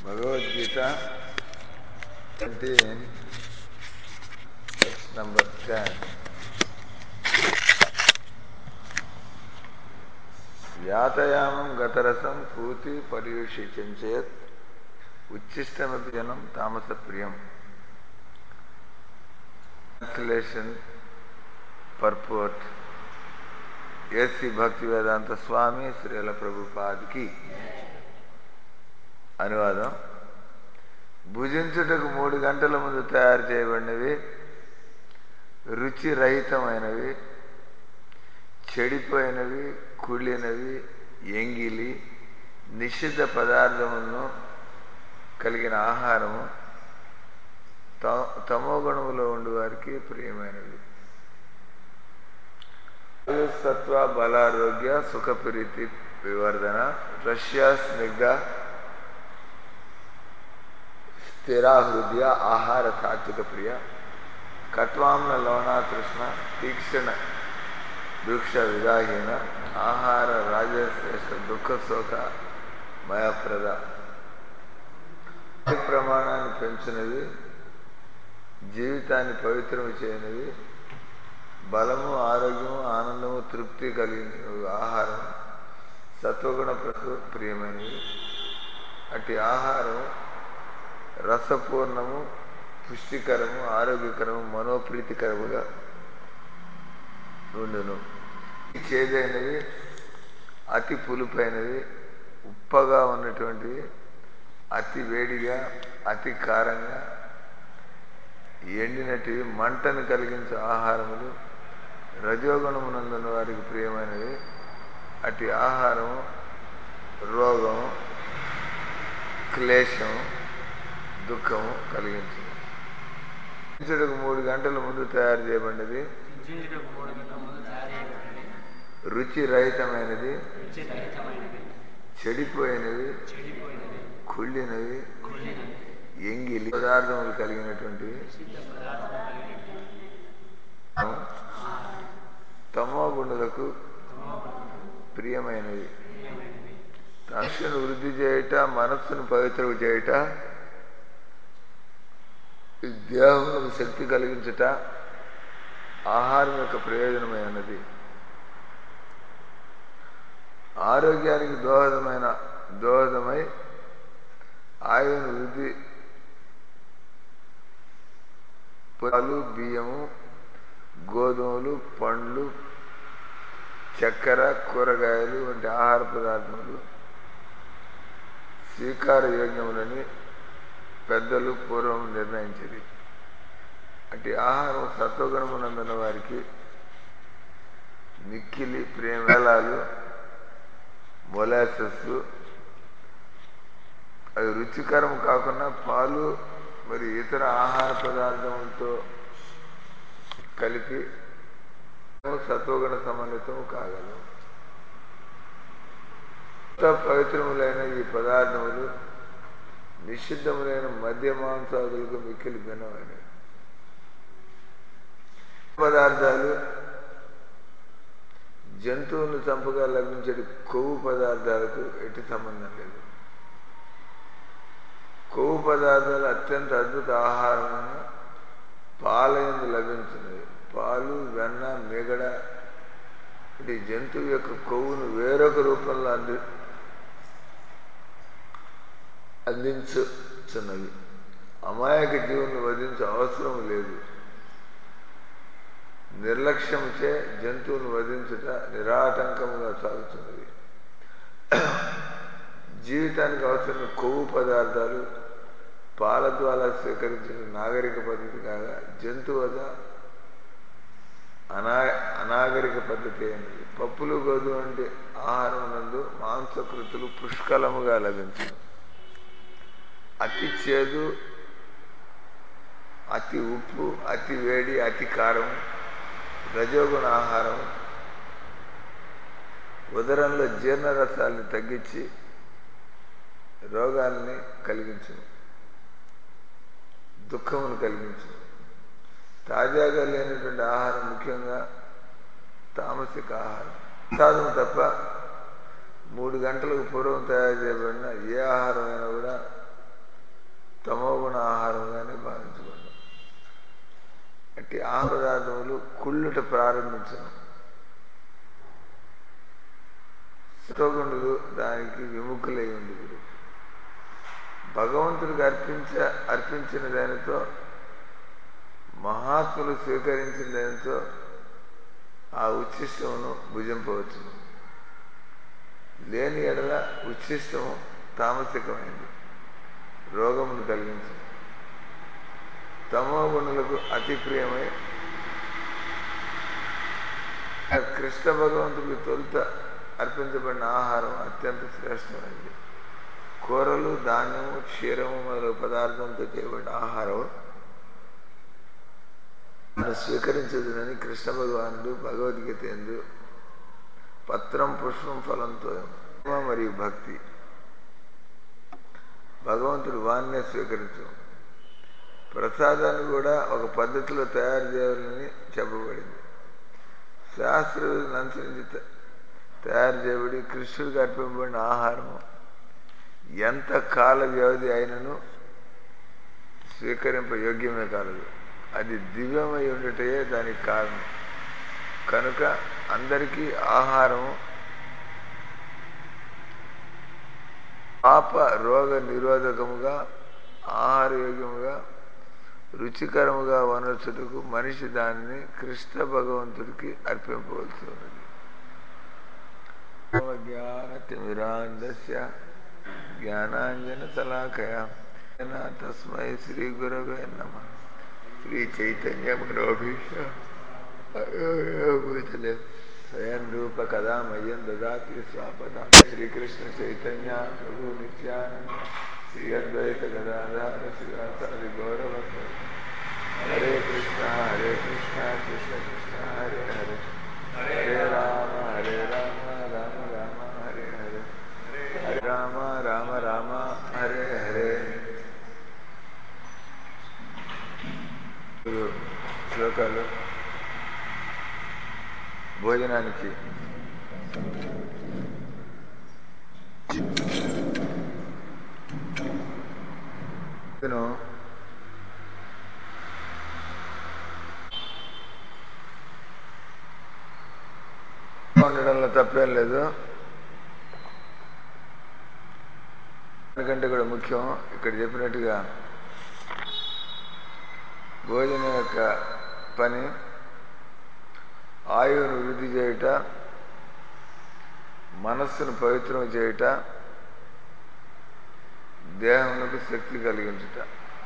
Bhagavad Gita seventeen number ten యాతయామం గతరసం పూతి పర్యూషించేత్ ఉచ్చిష్టమపి జనం తామస ప్రియం ట్రాన్స్లేషన్ పర్పోర్ట్ ఏసీ భక్తి వేదాంత స్వామి శ్రీల ప్రభుపాదికి అనువాదం భుజించుటకు మూడు గంటల ముందు తయారు చేయబడినవి రుచి రహితమైనవి చెడిపోయినవి కుళ్ళినవి ఎంగిలి నిషిద్ధ పదార్థములను కలిగిన ఆహారము తమో గుణములో ఉండి వారికి ప్రియమైనవి సత్వ బలారోగ్య సుఖప్రీతి వివర్ధన రష్యా స్నిగ్ధ స్థిరాహృదయ ఆహార సాత్విక ప్రియ కట్వాంన లవణ తృష్ణ తీక్షణ వృక్ష విదాహీన ఆహార రాజశ్రేష్ఠ దుఃఖ శోక భయప్రద ప్రమాణాన్ని పెంచినవి జీవితాన్ని పవిత్రము చేయనివి బలము ఆరోగ్యము ఆనందము తృప్తి కలిగిన ఆహారం సత్వగుణ ప్రసు ప్రియమైనవి అట్టి ఆహారం రసపూర్ణము పుష్టికరము ఆరోగ్యకరము మనోప్రీతికరముగా ఉండును చేదైనవి అతి పులుపైనవి ఉప్పగా ఉన్నటువంటివి అతి వేడిగా అతి కారంగా ఎండినటివి మంటను కలిగించే ఆహారములు రజోగుణమునందున్న వారికి ప్రియమైనవి అటు ఆహారము రోగము క్లేశము దుఃఖము కలిగించు మూడు గంటల ముందు తయారు చేయబడినది రుచి రహితమైనది చెడిపోయినవి కుళ్ళినవి ఎంగిలి పదార్థములు కలిగినటువంటివి తమో గుండెలకు ప్రియమైనవి తక్షను వృద్ధి చేయుట మనస్సును పవిత్రం చేయుట దేహములకు శక్తి కలిగించుట ఆహారం యొక్క ప్రయోజనమైనది ఆరోగ్యానికి దోహదమైన దోహదమై ఆయువును వృద్ధి పాలు బియ్యము గోధుమలు పండ్లు చక్కెర కూరగాయలు వంటి ఆహార పదార్థములు స్వీకార యోగ్యములని పెద్దలు పూర్వం నిర్ణయించింది అటు ఆహారం సత్వగుణమునందున్న వారికి మిక్కిలి ప్రేమేళాలు మొలాసెస్ అవి రుచికరం కాకుండా పాలు మరి ఇతర ఆహార పదార్థములతో కలిపి సత్వగుణ సమన్వితం కాగలవు పవిత్రములైన ఈ పదార్థములు నిషిద్ధములైన మద్య మాంసాదులకు మిక్కిలి భిన్నమైనవి పదార్థాలు జంతువులను చంపగా లభించే కొవ్వు పదార్థాలకు ఎట్టి సంబంధం లేదు కొవ్వు పదార్థాలు అత్యంత అద్భుత ఆహారమైన పాలయందు లభించినవి పాలు వెన్న మిగడ ఇది జంతువు యొక్క కొవ్వును వేరొక రూపంలో అంది అందించుచున్నవి అమాయక జీవుని వధించే అవసరం లేదు నిర్లక్ష్యంచే జంతువును వధించుట నిరాటంకముగా సాగుతున్నది జీవితానికి అవసరమైన కొవ్వు పదార్థాలు పాల ద్వారా స్వీకరించిన నాగరిక పద్ధతి కాగా జంతువద అనా అనాగరిక పద్ధతి అయినది పప్పులు గోధుమ వంటి ఆహారం నందు మాంసకృతులు పుష్కలముగా లభించు అతి చేదు అతి ఉప్పు అతి వేడి అతి కారం రజోగుణ ఆహారం ఉదరంలో జీర్ణరసాలని తగ్గించి రోగాల్ని కలిగించు దుఃఖమును కలిగించు తాజాగా లేనటువంటి ఆహారం ముఖ్యంగా తామసిక ఆహారం సాధన తప్ప మూడు గంటలకు పూర్వం తయారు చేయబడిన ఏ ఆహారమైనా కూడా తమోగుణ ఆహారంగానే భావించబడ్డం అట్టి ఆహార పదార్థములు కుళ్ళుట ప్రారంభించను సతోగుణులు దానికి విముఖులై ఉండుగురు భగవంతుడికి అర్పించ అర్పించిన దానితో మహాత్ములు స్వీకరించిన దానితో ఆ ఉచ్ఛిష్టమును భుజింపవచ్చును లేని ఎడల ఉచ్ఛిష్టము తామసికమైంది రోగమును కలిగించింది తమో గుణులకు అతి ప్రియమై కృష్ణ భగవంతుడికి తొలుత అర్పించబడిన ఆహారం అత్యంత శ్రేష్టమైనది కూరలు ధాన్యము క్షీరము మొదలగు పదార్థంతో చేయబడిన ఆహారం మనం స్వీకరించదునని కృష్ణ భగవానుడు భగవద్గీత ఎందు పత్రం పుష్పం ఫలంతో మరియు భక్తి భగవంతుడు వాన్నే స్వీకరించు ప్రసాదాన్ని కూడా ఒక పద్ధతిలో తయారు చేయాలని చెప్పబడింది శాస్త్రవేత్తలను అనుసరించి తయారు చేయబడి కృష్ణుడికి అర్పింపబడిన ఆహారం ఎంత కాల వ్యవధి అయినను స్వీకరింప యోగ్యమే కాలదు అది దివ్యమై ఉండటే దానికి కారణం కనుక అందరికీ ఆహారం పాప రోగ నిరోధకముగా ఆహారయోగ్యముగా రుచికరముగా వనర్చుటకు మనిషి దానిని కృష్ణ భగవంతుడికి అర్పింపవలసి ఉన్నది జ్ఞానతిమిరాంధస్య జ్ఞానాంజన శలాకయ తస్మై శ్రీ గురవే నమ శ్రీ చైతన్య మనోభీష భూతలే స్వయం రూప కదా మయ్యం దదాతి స్వాపద శ్రీకృష్ణ చైతన్య ప్రభు నిత్యానంద శ్రీ అద్వైత గదాధార శ్రీవాసాది గౌరవ హరే కృష్ణ హరే కృష్ణ కృష్ణ కృష్ణ హరే హరే హరే రామ హరే రామ రామ రామ హరే హరే హరే రామ రామ రామ హరే హరే శ్లోకాలు భోజనానికి నేను ఉండడంలో తప్పేం లేదు ఎందుకంటే కూడా ముఖ్యం ఇక్కడ చెప్పినట్టుగా భోజనం యొక్క పని ఆయువును వృద్ధి చేయుట మనస్సును పవిత్రం చేయుట దేహమునకు శక్తి కలిగించుట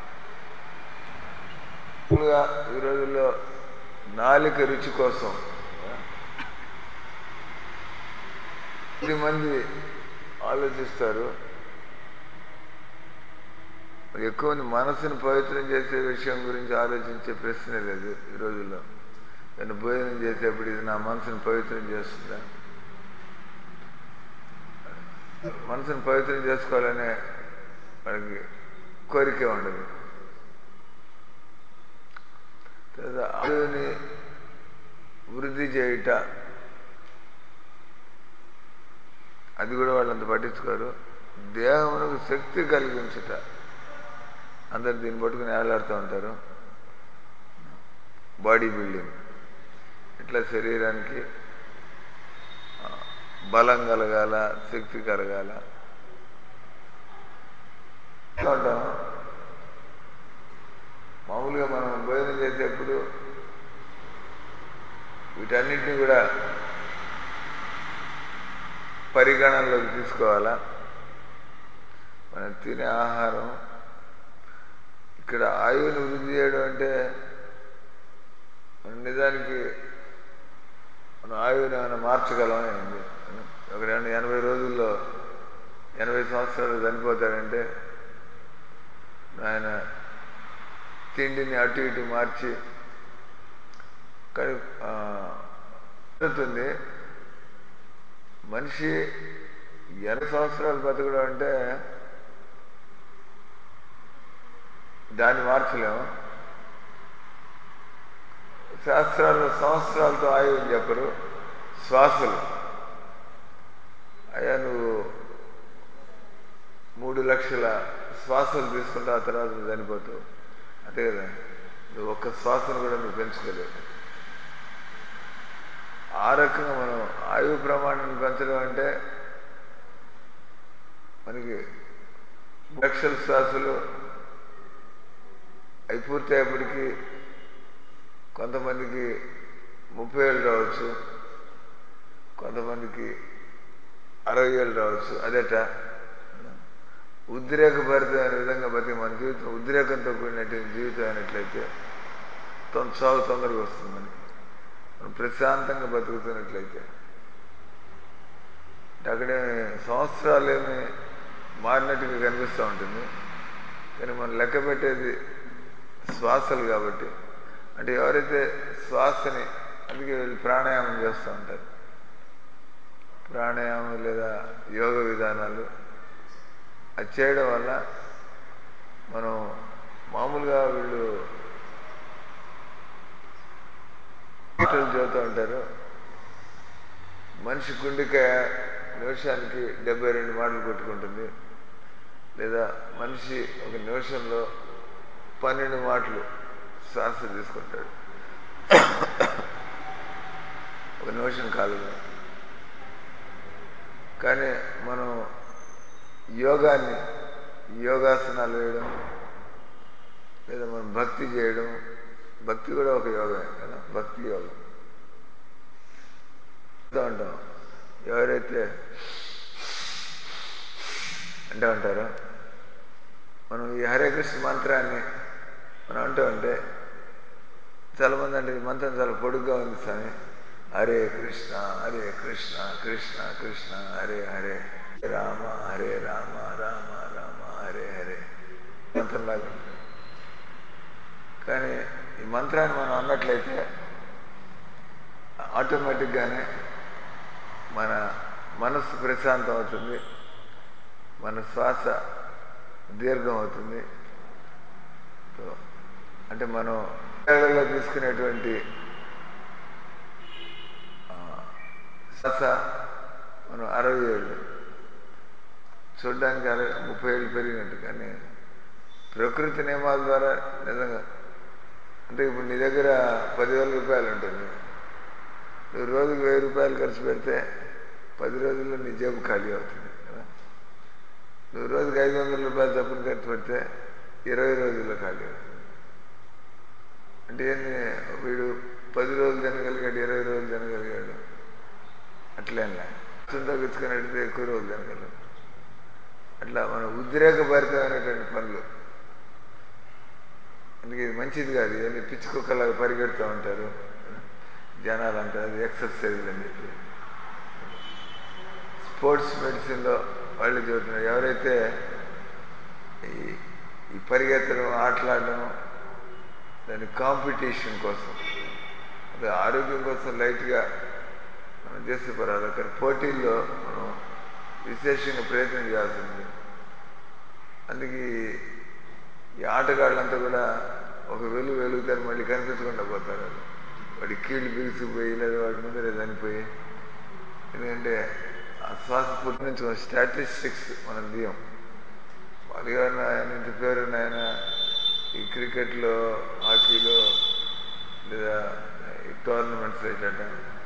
ఈ రోజుల్లో నాలిక రుచి కోసం కొద్ది మంది ఆలోచిస్తారు ఎక్కువ మంది మనసును పవిత్రం చేసే విషయం గురించి ఆలోచించే ప్రశ్నే లేదు ఈ రోజుల్లో నేను భోజనం చేసేప్పుడు ఇది నా మనసును పవిత్రం చేస్తుందా మనసును పవిత్రం చేసుకోవాలనే మనకి కోరిక ఉండదు ఆయుని వృద్ధి చేయుట అది కూడా వాళ్ళంత పట్టించుకోరు దేహమునకు శక్తి కలిగించుట అందరు దీన్ని పట్టుకుని ఏలాడుతూ ఉంటారు బాడీ బిల్డింగ్ ఇట్లా శరీరానికి బలం కలగాల శక్తి కలగాల ఉంటాం మామూలుగా మనం భోజనం చేసేప్పుడు వీటన్నిటిని కూడా పరిగణనలోకి తీసుకోవాలా మనం తినే ఆహారం ఇక్కడ ఆయువుని వృద్ధి చేయడం అంటే నిజానికి మనం ఆయువుని ఏమైనా మార్చగలమని ఉంది ఒకడేమన్నా ఎనభై రోజుల్లో ఎనభై సంవత్సరాలు చనిపోతాడంటే ఆయన తిండిని అటు ఇటు మార్చి కానీ జరుగుతుంది మనిషి ఎనభై సంవత్సరాలు బతకడం అంటే దాన్ని మార్చలేము శాస్త్రాలు సంవత్సరాలతో ఆయువు చెప్పరు శ్వాసలు అయ్యా నువ్వు మూడు లక్షల శ్వాసలు తీసుకుంటావు ఆ తర్వాత నువ్వు చనిపోతావు అంతే కదా నువ్వు ఒక్క శ్వాసను కూడా నువ్వు పెంచుకోలేవు ఆ రకంగా మనం ఆయువు ప్రమాణాన్ని పెంచడం అంటే మనకి లక్షల శ్వాసలు అవి పూర్తయ్యేప్పటికీ కొంతమందికి ముప్పై ఏళ్ళు రావచ్చు కొంతమందికి అరవై ఏళ్ళు రావచ్చు అదేట ఉద్రేకభరితమైన విధంగా బతికి మన జీవితం ఉద్రేకంతో కూడినటువంటి జీవితం అయినట్లయితే తొందర సాగు తొందరగా వస్తుంది మనకి మనం ప్రశాంతంగా బతుకుతున్నట్లయితే అంటే అక్కడే సంవత్సరాలు ఏమి మారినట్టుగా కనిపిస్తూ ఉంటుంది కానీ మనం లెక్క పెట్టేది శ్వాసలు కాబట్టి అంటే ఎవరైతే శ్వాసని అందుకే వీళ్ళు ప్రాణాయామం చేస్తూ ఉంటారు ప్రాణాయామం లేదా యోగ విధానాలు అది చేయడం వల్ల మనం మామూలుగా వీళ్ళు మాటలు చదువుతూ ఉంటారు మనిషి గుండెకాయ నిమిషానికి డెబ్బై రెండు మాటలు కొట్టుకుంటుంది లేదా మనిషి ఒక నిమిషంలో పన్నెండు మాటలు శ్వాస తీసుకుంటాడు ఒక నిమిషం కాలుగా కానీ మనం యోగాన్ని యోగాసనాలు వేయడం లేదా మనం భక్తి చేయడం భక్తి కూడా ఒక యోగా కదా భక్తి యోగం చెప్తూ ఉంటాం ఎవరైతే అంటూ ఉంటారో మనం ఈ హరే కృష్ణ మంత్రాన్ని మనం అంటూ ఉంటే చాలామంది అంటే ఈ మంత్రం చాలా పొడుగ్గా ఉంది స్వామి హరే కృష్ణ హరే కృష్ణ కృష్ణ కృష్ణ హరే హరే రామ హరే రామ రామ రామ హరే హరే మంత్రంలాగా ఉంటుంది కానీ ఈ మంత్రాన్ని మనం అన్నట్లయితే ఆటోమేటిక్గానే మన మనస్సు ప్రశాంతం అవుతుంది మన శ్వాస దీర్ఘం అవుతుంది సో, అంటే మనం ఏళ్లలో తీసుకునేటువంటి ఆ, శ్వాస మనం అరవై ఏళ్ళు చూడడానికి అరవై ముప్పై ఏళ్ళు పెరిగినట్టు కానీ ప్రకృతి నియమాల ద్వారా నిజంగా అంటే ఇప్పుడు నీ దగ్గర పదివేల రూపాయలు ఉంటుంది నువ్వు రోజుకి వెయ్యి రూపాయలు ఖర్చు పెడితే పది రోజుల్లో నీ జేబు ఖాళీ అవుతుంది కదా నువ్వు రోజుకి ఐదు వందల రూపాయలు తప్పును ఖర్చు పెడితే ఇరవై రోజుల్లో ఖాళీ అవుతుంది అంటే ఏంది వీడు పది రోజులు తినగలిగాడు ఇరవై రోజులు తినగలిగాడు అట్లేనా తగ్గించుకొని అడిగితే ఎక్కువ రోజులు తినగలరు అట్లా మన ఉద్రేకభరితమైనటువంటి పనులు అందుకే ఇది మంచిది కాదు ఇవన్నీ పిచ్చి కుక్కలాగా పరిగెడుతూ ఉంటారు జనాలు అంటారు అది ఎక్సర్సైజ్ అని చెప్పి స్పోర్ట్స్ మెడిసిన్లో వాళ్ళు చెబుతున్నారు ఎవరైతే ఈ ఈ పరిగెత్తడం ఆటలాడడం దాని కాంపిటీషన్ కోసం అదే ఆరోగ్యం కోసం లైట్గా మనం చేసే పర్వాలేదు కానీ పోటీల్లో మనం విశేషంగా ప్రయత్నం చేయాల్సింది అందుకే ఈ- ఈ ఆటగాళ్ళంతా కూడా ఒక వెలుగు వెలుగుతారు మళ్ళీ కనిపించకుండా పోతారు వాళ్ళు వాడి కీళ్ళు బిగిసిపోయి లేదా వాడి ముందరే చనిపోయి ఎందుకంటే ఆ శ్వాస పుట్టి నుంచి మన స్టాటిస్టిక్స్ మనం తీయం వాళ్ళు ఎవరైనా ఆయన ఇంత పేరున్న ఆయన ఈ క్రికెట్లో హాకీలో లేదా ఈ టోర్నమెంట్స్ ఏంటంటే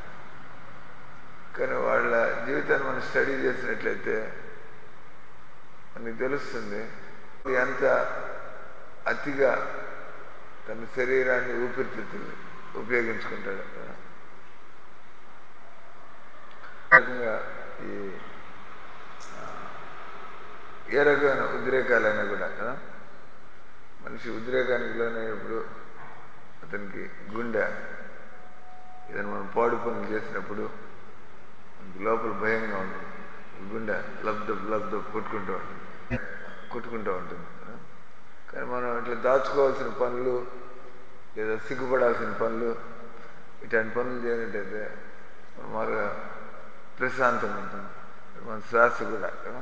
కానీ వాళ్ళ జీవితాన్ని మనం స్టడీ చేసినట్లయితే మనకి తెలుస్తుంది ఎంత అతిగా తన శరీరాన్ని ఊపిరితిత్తులు ఉపయోగించుకుంటాడు కదా. రకంగా ఈ ఆ, ఏ రకమైన ఉద్రేకాలైనా కూడా కదా మనిషి ఉద్రేకానికి లోనైనప్పుడు అతనికి గుండె ఏదైనా మనం పాడు పనులు చేసినప్పుడు మనకి లోపల భయంగా ఉంటుంది ఈ గుండె లబ్దబ్ లబ్దబ్ కొట్టుకుంటూ ఉంటుంది కొట్టుకుంటూ ఉంటుంది కదా. కానీ మనం ఇట్లా దాచుకోవాల్సిన పనులు లేదా సిగ్గుపడాల్సిన పనులు ఇట్లాంటి పనులు చేయనట్టయితే మనం మారుగా ప్రశాంతంగా ఉంటుంది మన శ్వాస కూడా కదా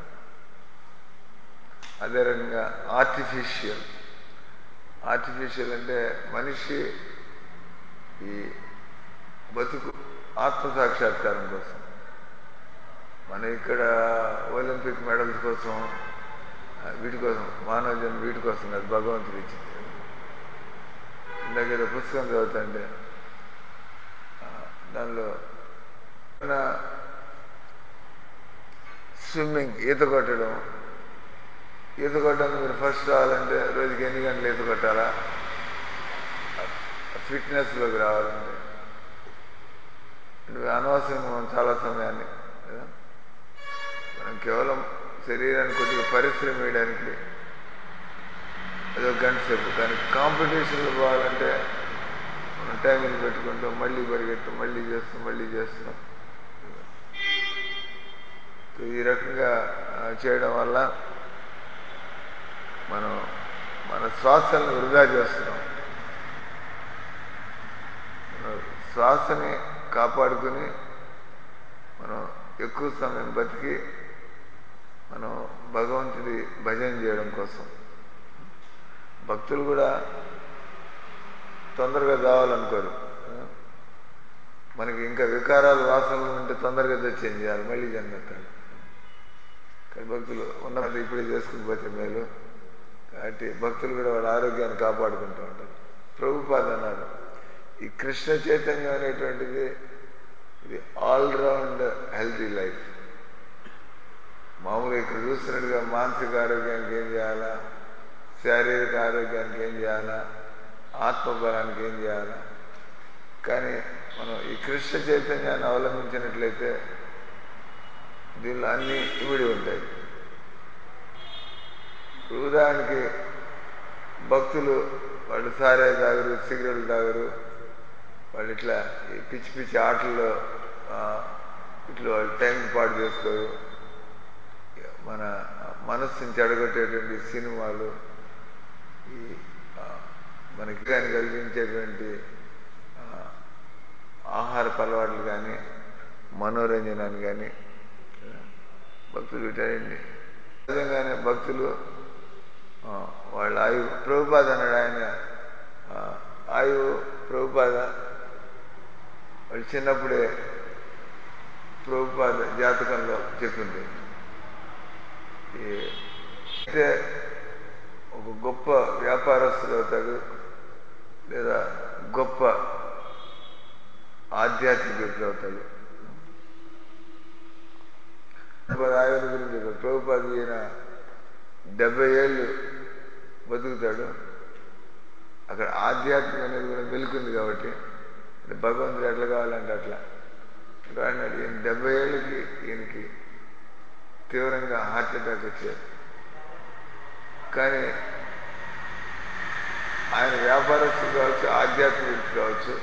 అదే రకంగా ఆర్టిఫిషియల్ ఆర్టిఫిషియల్ అంటే మనిషి ఈ బతుకు ఆత్మ సాక్షాత్కారం కోసం మన ఇక్కడ ఒలింపిక్ మెడల్స్ కోసం ఆ, వీటి కోసం మానవ జన్మ వీటి కోసం కాదు భగవంతుడు ఇచ్చింది ఇందాక ఏదో పుస్తకం చదువుతుంటే ఆ, దానిలో నా స్విమ్మింగ్ ఈత కొట్టడం ఈత కొట్టడం మీరు ఫస్ట్ రావాలంటే రోజుకి ఎన్ని గంటలు ఈత కొట్టాలా ఫిట్నెస్లోకి రావాలంటే నువ్వు అనవసరంగా మనం చాలా సమయాన్ని కదా మనం కేవలం శరీరాన్ని కొద్దిగా పరిశ్రమ వేయడానికి అది ఒక గంట సేపు కానీ కాంపిటీషన్లో పోవాలంటే మనం టైంలు పెట్టుకుంటాం మళ్ళీ పరిగెత్తాం మళ్ళీ చేస్తాం మళ్ళీ చేస్తున్నాం సో ఈ రకంగా ఆ, చేయడం వల్ల మనం మన శ్వాసలను వృధా చేస్తున్నాం మన శ్వాసని కాపాడుకుని మనం ఎక్కువ సమయం బతికి మనం భగవంతుడి భజన చేయడం కోసం భక్తులు కూడా తొందరగా కావాలనుకోరు మనకి ఇంకా వికారాలు వాసనలు ఉంటే తొందరగా తెచ్చేం చేయాలి మళ్ళీ జన్మెత్తాలి కానీ భక్తులు ఉన్నది ఇప్పుడే చేసుకుని పోతే మేలు కాబట్టి భక్తులు కూడా వాళ్ళ ఆరోగ్యాన్ని కాపాడుకుంటూ ఉంటారు ప్రభుపాద అన్నారు ఈ కృష్ణ చైతన్యం అనేటువంటిది ఇది ఆల్రౌండ్ హెల్తీ లైఫ్ మామూలుగా ఇక్కడ చూస్తున్నట్టుగా మానసిక ఆరోగ్యానికి ఏం చేయాలా శారీరక ఆరోగ్యానికి ఏం చేయాలా ఆత్మబలానికి ఏం చేయాలా కానీ మనం ఈ కృష్ణ చైతన్యాన్ని అవలంబించినట్లయితే దీనిలో అన్నీ ఇమిడి ఉంటాయి ఉదాహరణకి భక్తులు వాళ్ళు సారే తాగరు సిగరెట్లు తాగరు వాళ్ళు ఇట్లా ఈ పిచ్చి పిచ్చి ఆటల్లో ఆ, ఇట్లా వాళ్ళు టైం పాటు చేసుకోరు మన మనస్సుని చెడగొట్టేటువంటి సినిమాలు ఈ ఆ, మనకి కానీ కలిగించేటువంటి ఆ, ఆహారపు అలవాట్లు కానీ మనోరంజనాన్ని కానీ భక్తులు వీటండి సహజంగానే భక్తులు ఆ, వాళ్ళ ఆయువు ప్రభుపాద అన్నాడు ఆయన ఆ, ఆయువు ప్రభుపాద వాళ్ళు చిన్నప్పుడే ప్రభుపాద జాతకంలో చెప్పింది ఈ అయితే ఒక గొప్ప వ్యాపారస్తుడు అవుతాడు లేదా గొప్ప ఆధ్యాత్మికుడు అవుతాడు ఆయన గురించి చెప్పారు. ప్రభుపాద ఈయన డెబ్బై ఏళ్ళు బతుకుతాడు అక్కడ ఆధ్యాత్మికం అనేది కూడా వెలుకుంది కాబట్టి అంటే భగవంతుడు ఎట్లా కావాలంటే అట్లా అన్నాడు ఈయన డెబ్బై ఏళ్ళకి ఈయనకి తీవ్రంగా హార్ట్ అటాక్ వచ్చారు కానీ ఆయన వ్యాపారస్తుడు కావచ్చు ఆధ్యాత్మికుడు కావచ్చు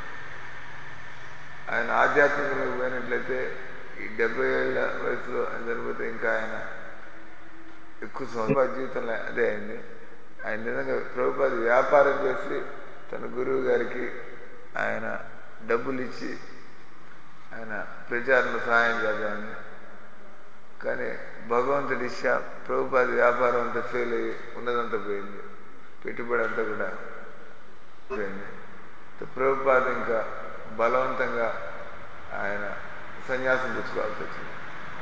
ఆయన ఆధ్యాత్మికంలోకి పోయినట్లయితే ఈ డెబ్బై ఏళ్ళ వయసులో ఆయన చనిపోతే ఇంకా ఆయన ఎక్కువ సంవత్సరాల జీవితంలో అదే అయింది ఆయన నిజంగా ప్రభుపాది వ్యాపారం చేసి తన గురువు గారికి ఆయన డబ్బులు ఇచ్చి ఆయన ప్రచారంలో సహాయం చేద్దామని కానీ భగవంతుడి ఇచ్చా ప్రభుపాది వ్యాపారం అంతా ఫెయిల్ అయ్యి ఉన్నదంతా పోయింది పెట్టుబడి అంతా కూడా పోయింది ప్రభుపాద ఇంకా బలవంతంగా ఆయన సన్యాసం పుచ్చుకోవాల్సి వచ్చింది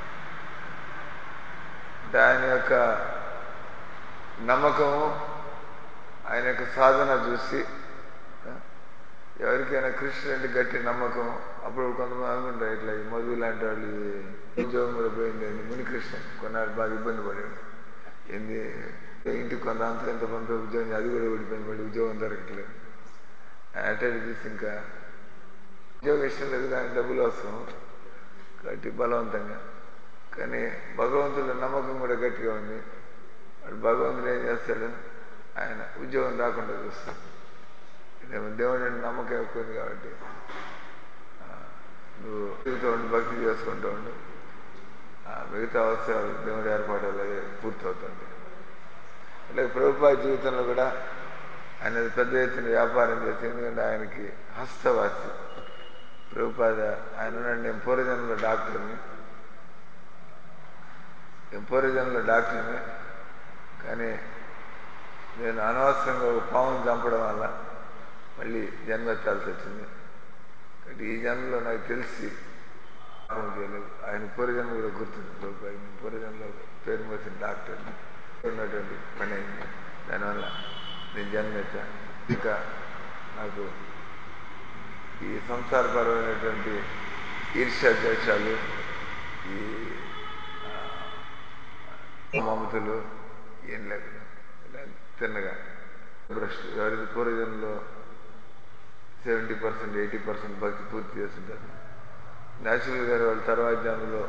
అంటే ఆయన యొక్క నమ్మకము ఆయన యొక్క సాధన చూసి ఆ, ఎవరికైనా కృష్ణుడు అంటే గట్టి నమ్మకం అప్పుడు కొంతమంది అనుకుంటారు ఇట్లా ఈ మధు లాంటి వాళ్ళు ఈ ఉద్యోగం కూడా పోయింది ఏంది మునికృష్ణ కొన్నాళ్ళు బాగా ఇబ్బంది పడాడు ఏంది ఇంటికి కొంత అంత ఎంత పంపే ఉద్యోగం అది కూడా ఊడిపోయింది మళ్ళీ ఉద్యోగం దొరకట్లేదు అటెండ్ చేసి ఇంకా ఉద్యోగం ఇష్టం లేదు కానీ డబ్బులు వస్తాం కాబట్టి బలవంతంగా కానీ భగవంతుడి నమ్మకం కూడా గట్టిగా ఉంది వాడు భగవంతుడు ఏం చేస్తాడు ఆయన ఉద్యోగం రాకుండా చూస్తాడు ఇదేమో దేవుడు అంటే నమ్మకం ఎక్కువ ఉంది కాబట్టి ఆ, నువ్వు తిరుగుతూ ఉండి భక్తి చేసుకుంటూ ఉండు ఆ, మిగతా అవసరాలు దేవుడి ఏర్పాటు అలాగే పూర్తవుతుంది అలాగే ప్రభుత్వ జీవితంలో కూడా ఆయన పెద్ద ఎత్తున వ్యాపారం చేసి ఎందుకంటే ఆయనకి హస్తవాసి ప్రభుపాద ఆయన ఉన్నాడు, నేను పూర్వజన్మలో డాక్టర్ని నేను పూర్వజన్మలో డాక్టర్ని కానీ నేను అనవసరంగా ఒక పాముని చంపడం వల్ల మళ్ళీ జన్మెత్తాల్సి వచ్చింది కాబట్టి ఈ జన్మలో నాకు తెలిసి పాపం చేయలేదు ఆయన పూర్వజన్మ కూడా గుర్తుంది ప్రభుపాద నేను పూర్వజన్మలో పేరు మోసిన డాక్టర్ని ఉన్నటువంటి పని అయింది దానివల్ల నేను జన్మెత్తా ఇంకా నాకు ఈ సంసారపరమైనటువంటి ఈర్ష్య ద్వేషాలు ఈ ఆ, మమతలు ఏం లేకుండా ఇలా తిన్నగా భ్రష్టు ఎవరైతే పూర్వజన్మలో సెవెంటీ పర్సెంట్ ఎయిటీ పర్సెంట్ భక్తి పూర్తి చేస్తుంటారు న్యాచురల్ గారు వాళ్ళ తర్వాత జన్మలో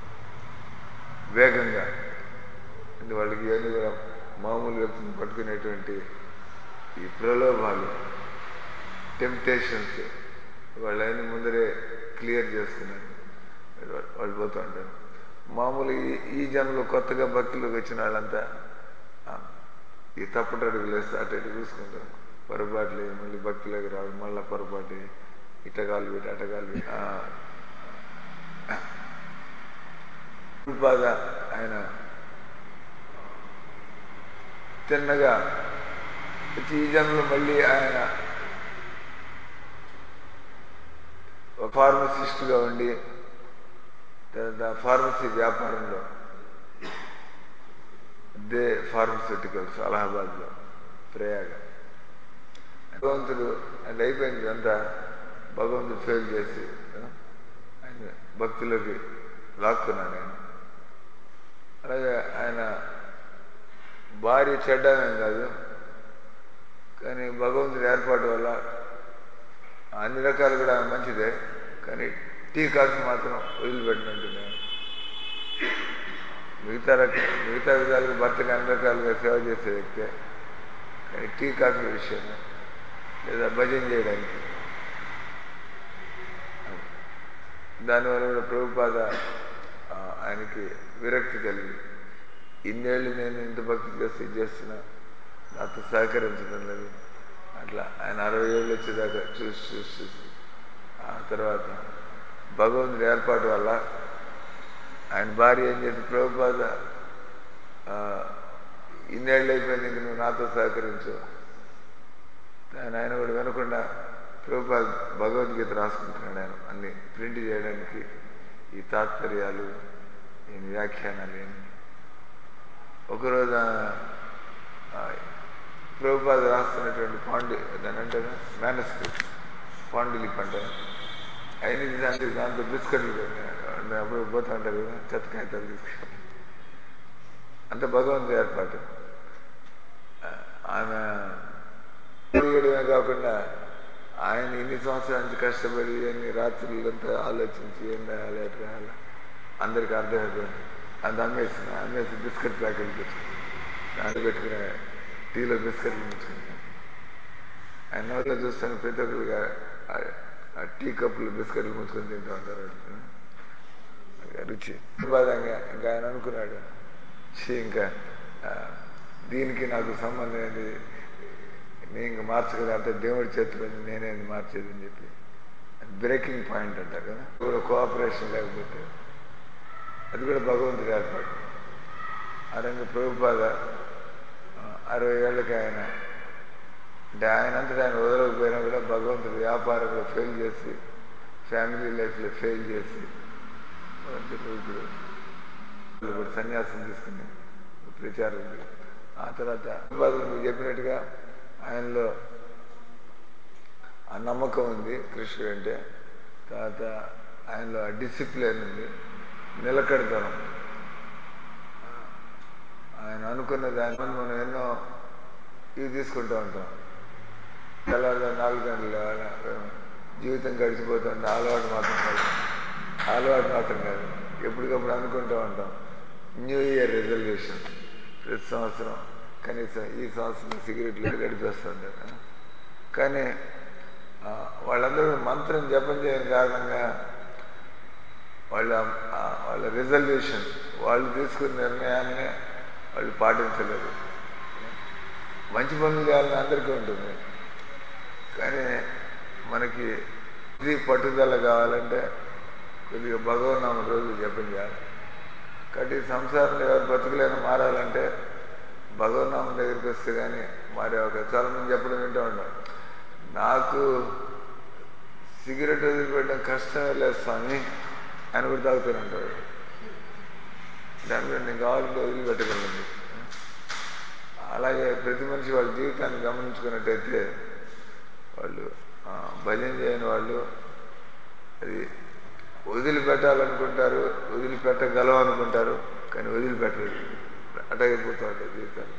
వేగంగా అంటే వాళ్ళకి ఇవన్నీ కూడా మామూలు వ్యక్తిని పట్టుకునేటువంటి ఈ ప్రలోభాలు టెంప్టేషన్స్ వాళ్ళని ముందరే క్లియర్ చేసుకున్నారు వాళ్ళు- వాళ్ళు పోతూ ఉంటారు మామూలు ఈ ఈ జన్మలో కొత్తగా భక్తులకు వచ్చిన వాళ్ళంతా ఆ, ఈ తప్పటి అడుగులు వేస్తే అటు ఇటు చూసుకుంటారు పొరపాట్లు మళ్ళీ భక్తులకు రావడం మళ్ళీ పొరపాటు ఇటకాలు పెట్టి అటకాలు పెట్టి ఆ, బాధ ఆయన తిన్నగా వచ్చి ఈ జన్మలో మళ్ళీ ఆయన ఒక ఫార్మసిస్ట్గా ఉండి తర్వాత ఫార్మసీ వ్యాపారంలో దే ఫార్మస్యూటికల్స్ అలహాబాద్లో ప్రయాగ భగవంతుడు అంటే అయిపోయింది అంతా భగవంతుడు ఫెయిల్ చేసి ఆ, ఆయన భక్తులకి లాక్కున్నాడు ఆయన అలాగే ఆయన భార్య చెడ్డమేం కాదు కానీ భగవంతుడి ఏర్పాటు వల్ల అన్ని రకాలు కూడా మంచిదే కానీ టీ కాఫీ మాత్రం వదిలిపెట్టినట్టుంది మిగతా రక మిగతా విధాలుగా భర్తకి అన్ని రకాలుగా సేవ చేసే వ్యక్తే కానీ టీ కాఫీ విషయం లేదా భజన చేయడానికి దానివల్ల కూడా ప్రభుపాద ఆ, ఆయనకి విరక్తి కలిగి ఇన్నేళ్ళు నేను ఇంత భక్తి చేస్తే ఇది చేస్తున్నా నాతో సహకరించడం లేదు అట్లా ఆయన అరవై ఏళ్ళు వచ్చేదాకా చూసి చూసి చూసి ఆ తర్వాత భగవంతుడి ఏర్పాటు వల్ల ఆయన భార్య ఏం చేసి ప్రభుపాద ఆ, ఇన్నేళ్ళు అయిపోయింది ఇంక నువ్వు నాతో సహకరించు ఆయన ఆయన కూడా వినకుండా ప్రభుపాద భగవద్గీత రాసుకుంటున్నాడు ఆయన అన్ని ప్రింట్ చేయడానికి ఈ తాత్పర్యాలు ఈ వ్యాఖ్యానాలు ఏమి ఒకరోజు ఆ, ప్రభుపాద రాస్తున్నటువంటి పాండి దాని అంటే మేనస్క్రిప్ట్ పాండిలిప్ అంటారు అయిన దాంట్లో దాంతో బిస్కెట్లు పెట్టినాడు. అప్పుడు పోతా ఉంటారు కదా చెత్త కాగితాలు తీసుకెళ్ళి అంత భగవంతుడి ఏర్పాటు ఆ, ఆమె చేయడమే కాకుండా ఆయన ఇన్ని సంవత్సరాల నుంచి కష్టపడి అన్ని రాత్రులంతా ఆలోచించి ఏం రాయాలి ఎట్లా రాయాలి అందరికి అర్థమైపోయింది అది అమ్మేసిన అమ్మేసి బిస్కెట్ ప్యాకెట్ తెచ్చుకుని దాంట్లో పెట్టుకునే టీలో బిస్కెట్లు తెచ్చుకుని ఆయన నోట్లో చూస్తాను ప్రతి ఒక్కరికి ఆ- ఆ టీ కప్పులు బిస్కెట్లు ముంచుకొని తింటూ ఉంటారు వాళ్ళు. ఇంకా రుచి బాధంగా ఇంకా ఆయన అనుకున్నాడు "ఛీ, ఇంకా ఆ, దీనికి నాకు సంబంధం ఏంటి నేను ఇంకా మార్చగలను అంటే దేవుడి చేతిలో ఉంది, నేనే ఇది మార్చేది అని చెప్పి బ్రేకింగ్ పాయింట్ అంటారు కదా కూడా కోఆపరేషన్ లేకపోతే అది కూడా భగవంతుడి ఏర్పాటు ఆ రంగ ప్రభుపాద ఆ, అరవై ఏళ్ళకి ఆయన అంటే ఆయన అంతటా ఆయన వదలకపోయినా కూడా భగవంతుడు వ్యాపారంలో ఫెయిల్ చేసి ఫ్యామిలీ లైఫ్లో ఫెయిల్ చేసి భగవంతుడు ఇప్పుడు వాళ్ళు కూడా సన్యాసం తీసుకుని ప్రచారం చేసి. ఆ తర్వాత ప్రభుపాదులు మీకు చెప్పినట్టుగా ఆయనలో ఆ నమ్మకం ఉంది కృష్ణుడు అంటే తర్వాత ఆయనలో ఆ డిసిప్లిన్ ఉంది నిలకడతనం ఆయన అనుకున్న దాని మీద మనం ఎన్నో ఇవి తీసుకుంటూ ఉంటాం తెల్లారు నాలుగు గంటలు లేవాలి. జీవితం గడిచిపోతుంది అలవాటు మాత్రం కాదు అలవాటు మాత్రం కాదు ఎప్పటికప్పుడు అనుకుంటూ ఉంటాం న్యూ ఇయర్ రిజల్యూషన్ ప్రతి సంవత్సరం కనీసం ఈ సంవత్సరం సిగరెట్లు గడిపేస్తుంటారు కానీ ఆ, వాళ్ళందరూ మంత్రం జపం చేయని కారణంగా వాళ్ళ ఆ, వాళ్ళ రిజల్యూషన్ వాళ్ళు తీసుకున్న నిర్ణయాన్ని వాళ్ళు పాటించలేరు మంచి పనులు చేయాలని అందరికీ ఉంటుంది కానీ మనకి ఇది పట్టుదల కావాలంటే కొద్దిగా భగవన్నామ రోజు జపం చేయాలి కాబట్టి ఈ సంసారంలో ఎవరు బతుకులైనా మారాలంటే భగవన్నామం దగ్గరికి వస్తే కానీ మారే ఒక చాలా మంది చెప్పడం వింటూ ఉంటాం నాకు సిగరెట్ వదిలిపెట్టడం కష్టమే లేదు స్వామి ఆయన కూడా తాగుతూనే ఉంటాడు దాని మీద నేను కావాలంటే వదిలిపెట్టగలను అలాగే ప్రతి మనిషి వాళ్ళ జీవితాన్ని గమనించుకున్నట్టయితే వాళ్ళు ఆ, భజన చేయని వాళ్ళు అది వదిలిపెట్టాలనుకుంటారు వదిలిపెట్టగలం అనుకుంటారు కానీ వదిలిపెట్టరు అటగిపోతూ ఉంటాయి జీవితాలు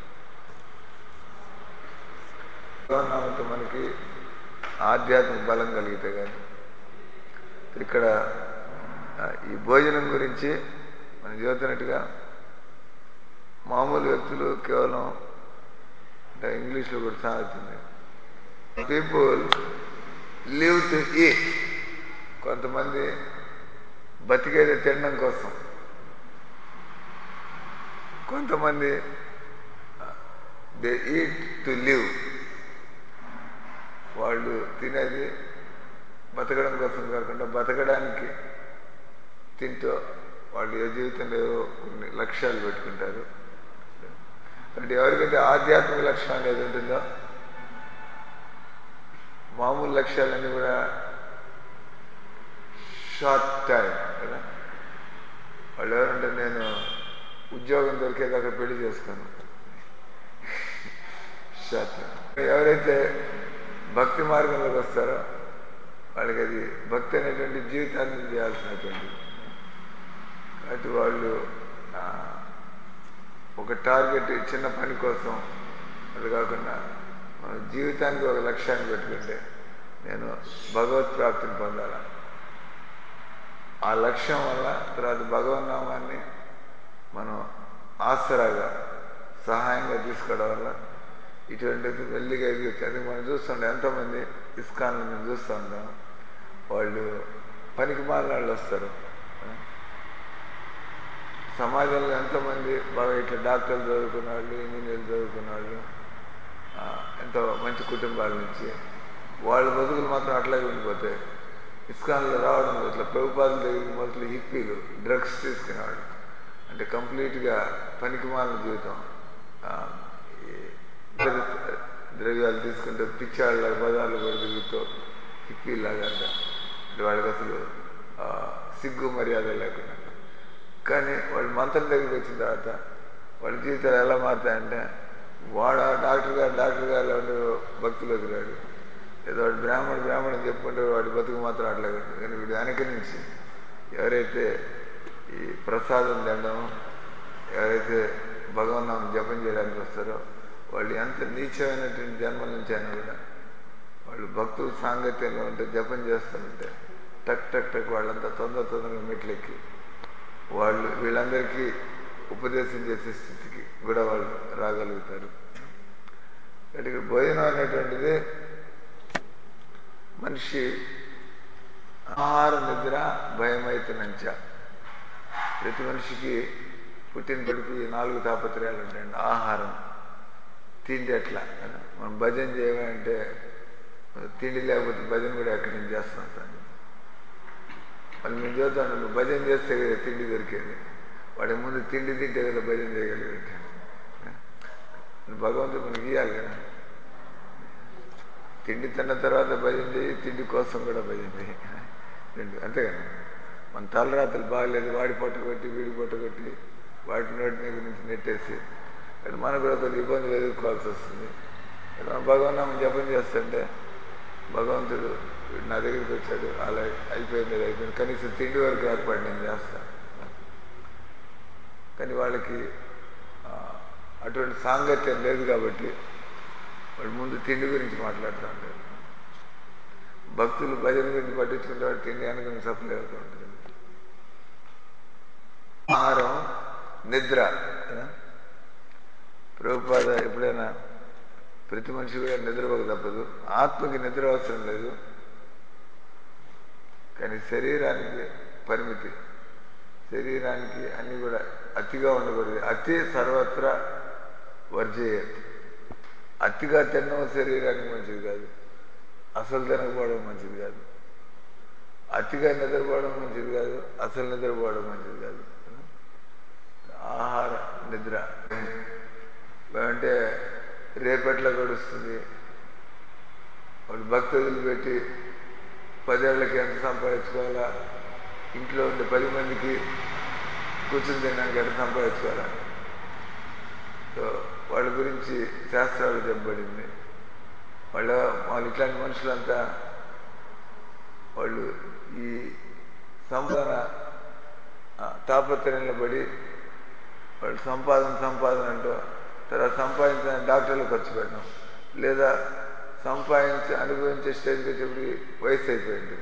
భగవన్నామంతో మనకి ఆధ్యాత్మిక బలం కలిగితే కానీ ఇక్కడ ఆ, ఈ భోజనం గురించి మనం చదువుతున్నట్టుగా మామూలు వ్యక్తులు కేవలం అంటే ఇంగ్లీష్లో కూడా సాగుతుంది పీపుల్ లివ్ టు ఈట్ కొంతమంది బతికేది తినడం కోసం కొంతమంది దే ఈట్ టు లివ్ వాళ్ళు తినేది బతకడం కోసం కాకుండా బతకడానికి తింటూ వాళ్ళు ఏ జీవితంలో ఏవో కొన్ని లక్ష్యాలు పెట్టుకుంటారు అంటే ఎవరికైతే ఆధ్యాత్మిక లక్ష్యం అనేది ఉంటుందో మామూలు లక్ష్యాలన్నీ కూడా షార్ట్ టైం కదా వాళ్ళు ఎవరంటే నేను ఉద్యోగం దొరికేదాకా పెళ్లి చేసుకోను షార్ట్ టైం ఎవరైతే భక్తి మార్గంలోకి వస్తారో వాళ్ళకి అది భక్తి అనేటువంటి జీవితాన్ని చేయాల్సినటువంటి కాబట్టి వాళ్ళు ఆ, ఒక టార్గెట్ చిన్న పని కోసం అది కాకుండా మన జీవితానికి ఒక లక్ష్యాన్ని పెట్టుకుంటే నేను భగవత్ ప్రాప్తిని పొందాల ఆ లక్ష్యం వల్ల తర్వాత భగవన్నామాన్ని మనం ఆసరాగా సహాయంగా తీసుకోవడం వల్ల ఇటువంటిది మెల్లిగా ఎదుగుతుంది అది మనం చూస్తుంటాం ఎంతోమంది ఇస్కాన్లు మేము చూస్తూ ఉంటాం వాళ్ళు పనికి మాలిన వాళ్ళు వస్తారు సమాజంలో ఎంతోమంది బాగా ఇట్లా డాక్టర్లు చదువుకున్న వాళ్ళు ఇంజనీర్లు చదువుకున్న వాళ్ళు ఆ, ఎంతో మంచి కుటుంబాల నుంచి వాళ్ళ బతుకులు మాత్రం అట్లాగే ఉండిపోతాయి ఇస్కాన్లో రావడం ఇట్లా ప్రభుపాదుల దగ్గరికి మొదలు హిప్పీలు డ్రగ్స్ తీసుకునేవాళ్ళు అంటే కంప్లీట్గా పనికిమాలిన జీవితం ఆ, ఈ ద్రవ్య- ద్రవ్యాలు తీసుకుంటూ పిచ్చాళ్ళ బజార్లు కూడా తిరుగుతూ హిప్పీలాగా అంట అంటే వాళ్ళకి అసలు ఆ, సిగ్గు మర్యాద లేకుండా కానీ వాళ్ళు మంత్రం దగ్గరికి వచ్చిన తర్వాత వాళ్ళ జీవితాలు ఎలా మారుతాయంటే వాడు ఆ డాక్టర్ గారు డాక్టర్ గారు ఉండే భక్తులకు రాడు ఏదో వాడు బ్రాహ్మణుడు బ్రాహ్మణుడు చెప్పుకుంటే వాడి బతుకు మాత్రం అట్లాగే ఉంటుంది కానీ వీడు వెనక నుంచి ఎవరైతే ఈ ప్రసాదం తినడం ఎవరైతే భగవన్నామం జపం చేయడానికి వస్తారో వాళ్ళు ఎంత నీచమైనటువంటి జన్మల నుంచి అయినా కూడా వాళ్ళు భక్తుల సాంగత్యంలో ఉంటే జపం చేస్తుంటే టక్ టక్ టక్ వాళ్ళంతా తొందర తొందరగా మెట్లెక్కి వాళ్ళు వీళ్ళందరికీ ఉపదేశం చేసే స్థితికి కూడా వాళ్ళు రాగలుగుతారు కాబట్టి ఇక్కడ భోజనం అనేటువంటిది మనిషి ఆహార నిద్ర భయమైతునంచ ప్రతి మనిషికి పుట్టినప్పటికీ నాలుగు తాపత్రయాలు ఉంటాయండి ఆహారం తిండి ఎట్లా మనం భజన చేయమంటే తిండి లేకపోతే భజన కూడా ఎక్కడి నుంచి చేస్తాం సార్ వాళ్ళు మేము చూద్దాం నువ్వు భజన చేస్తే కదా తిండి దొరికేది వాడి ముందు తిండి తింటే కదా భజన చేయగలిగితే భగవంతుడు మనకి ఇవ్వాలి కదా తిండి తిన్న తర్వాత భజన చేయి తిండి కోసం కూడా భజన చేయి రెండు అంతే కదా మన తలరాత్రులు బాగలేదు వాడి పొట్ట కొట్టి వీడి పొట్ట కొట్టి వాటి నోటి మీద నుంచి నెట్టేసి అది మనకు కూడా కొద్ది ఇబ్బందులు ఎదుర్కోవాల్సి వస్తుంది ఇక్కడ మనం భగవన్నామం జపం చేస్తుంటే భగవంతుడు వీడు నా దగ్గరికి వచ్చాడు అలా అయిపోయింది అది అయిపోయింది కనీసం తిండి వరకు ఏర్పాటు నేను చేస్తాను కానీ వాళ్ళకి ఆ, అటువంటి సాంగత్యం లేదు కాబట్టి వాళ్ళు ముందు తిండి గురించి మాట్లాడుతూ ఉంటారు భక్తులు భజన గురించి పట్టించుకుంటే వాడు తిండి అనుకుని సప్లై అవుతూ ఉంటుంది ఆహారం నిద్ర కదా? ప్రభుపాద ఎప్పుడైనా ప్రతి మనిషి కూడా నిద్రపోక తప్పదు ఆత్మకి నిద్ర అవసరం లేదు కానీ శరీరానికి పరిమితి శరీరానికి అన్ని కూడా అతిగా ఉండకూడదు అతి సర్వత్రా వర్జేయత్ అతిగా తినడం శరీరానికి మంచిది కాదు అసలు తినకపోవడం మంచిది కాదు అతిగా నిద్రపోవడం మంచిది కాదు అసలు నిద్రపోవడం మంచిది కాదు ఆహార నిద్ర అంటే రేపట్లా గడుస్తుంది వాడు భక్తులు పెట్టి పదేళ్ళకి ఎంత సంపాదించుకోవాలా ఇంట్లో ఉండే పది మందికి కూర్చుని తినడానికి ఎంత సంపాదించుకోవాలా సో వాళ్ళ గురించి శాస్త్రాలు చెప్పబడింది వాళ్ళ వాళ్ళు ఇట్లాంటి మనుషులంతా వాళ్ళు ఈ సంపాదన ఆ, తాపత్రయంలో పడి వాళ్ళు సంపాదన సంపాదన అంటూ తర్వాత సంపాదించిన డాక్టర్లు ఖర్చు పెట్టడం లేదా సంపాదించి అనుభవించే స్టేజ్కి వచ్చేప్పుడు వయసు అయిపోయింది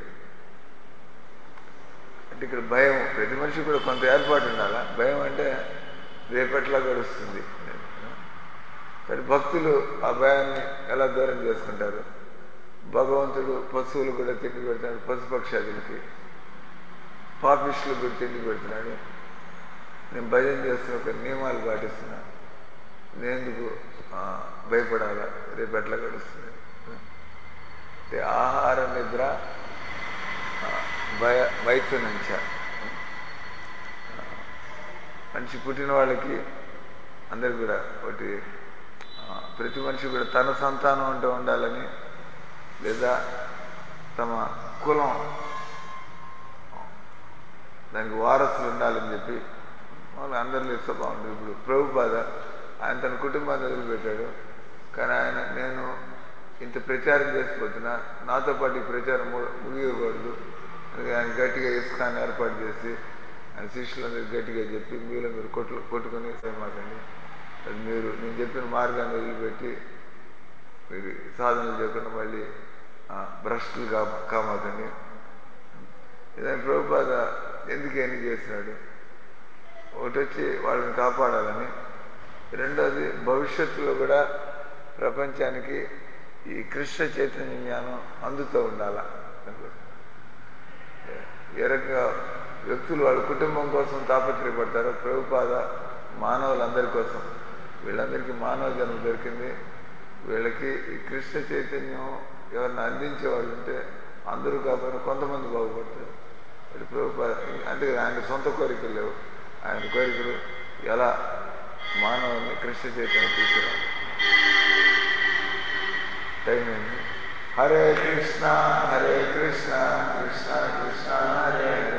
అంటే ఇక్కడ భయం ప్రతి మనిషి కూడా కొంత ఏర్పాటు ఉండాలా భయం అంటే రేపట్లా గడుస్తుంది కానీ భక్తులు ఆ భయాన్ని ఎలా దూరం చేసుకుంటారు భగవంతుడు పశువులు కూడా తిండి పెడతాడు పశుపక్షాదులకి పాపిస్టులు కూడా తిండి పెడుతున్నాడు నేను భజన చేస్తున్న ఒక నియమాలు పాటిస్తున్నా నేను ఎందుకు ఆ, భయపడాలా రేపు ఎట్లా గడుస్తుంది అంటే ఆహార నిద్ర ఆ, భయ వైద్యునంచ మనిషి పుట్టిన వాళ్ళకి అందరికి కూడా ఒకటి ఆ, ప్రతి మనిషి కూడా తన సంతానం అంటూ ఉండాలని లేదా తమ కులం దానికి వారసులు ఉండాలని చెప్పి వాళ్ళు అందరిలో ఇస్తే బాగుంటుంది ఇప్పుడు ప్రభుపాద ఆయన తన కుటుంబాన్ని వదిలిపెట్టాడు కానీ ఆయన నేను ఇంత ప్రచారం చేసిపోతున్నా నాతో పాటు ఈ ప్రచారం ము- ముగియకూడదు అందుకే ఆయన గట్టిగా ఇసుకాన్ని ఏర్పాటు చేసి ఆయన శిష్యులందరూ గట్టిగా చెప్పి మీలో మీరు కొట్లు కొట్టుకొని మాకండి అది మీరు నేను చెప్పిన మార్గాన్ని వదిలిపెట్టి మీరు సాధనలు చేయకుండా మళ్ళీ ఆ, భ్రష్టులు కా కామాకండి ఇదని ప్రభుపాద ఎందుకు ఎన్ని చేసినాడు ఒకటి వచ్చి వాళ్ళని కాపాడాలని రెండోది భవిష్యత్తులో కూడా ప్రపంచానికి ఈ కృష్ణ చైతన్య జ్ఞానం అందుతూ ఉండాల ఏ రకంగా వ్యక్తులు వాళ్ళ కుటుంబం కోసం తాపత్రయపడతారో ప్రభుపాద మానవులందరి కోసం వీళ్ళందరికీ మానవ జన్మ దొరికింది వీళ్ళకి ఈ కృష్ణ చైతన్యం ఎవరిని అందించే వాళ్ళు ఉంటే అందరూ కాకపోయినా కొంతమంది బాగుపడతారు అది ప్రభుపాద అంటే ఆయన సొంత కోరికలు లేవు ఆయన కోరికలు ఎలా మానవుని కృష్ణ చైతన్యం తీసుకురావాలి టైం అయింది హరే కృష్ణ హరే కృష్ణ కృష్ణ కృష్ణ హరే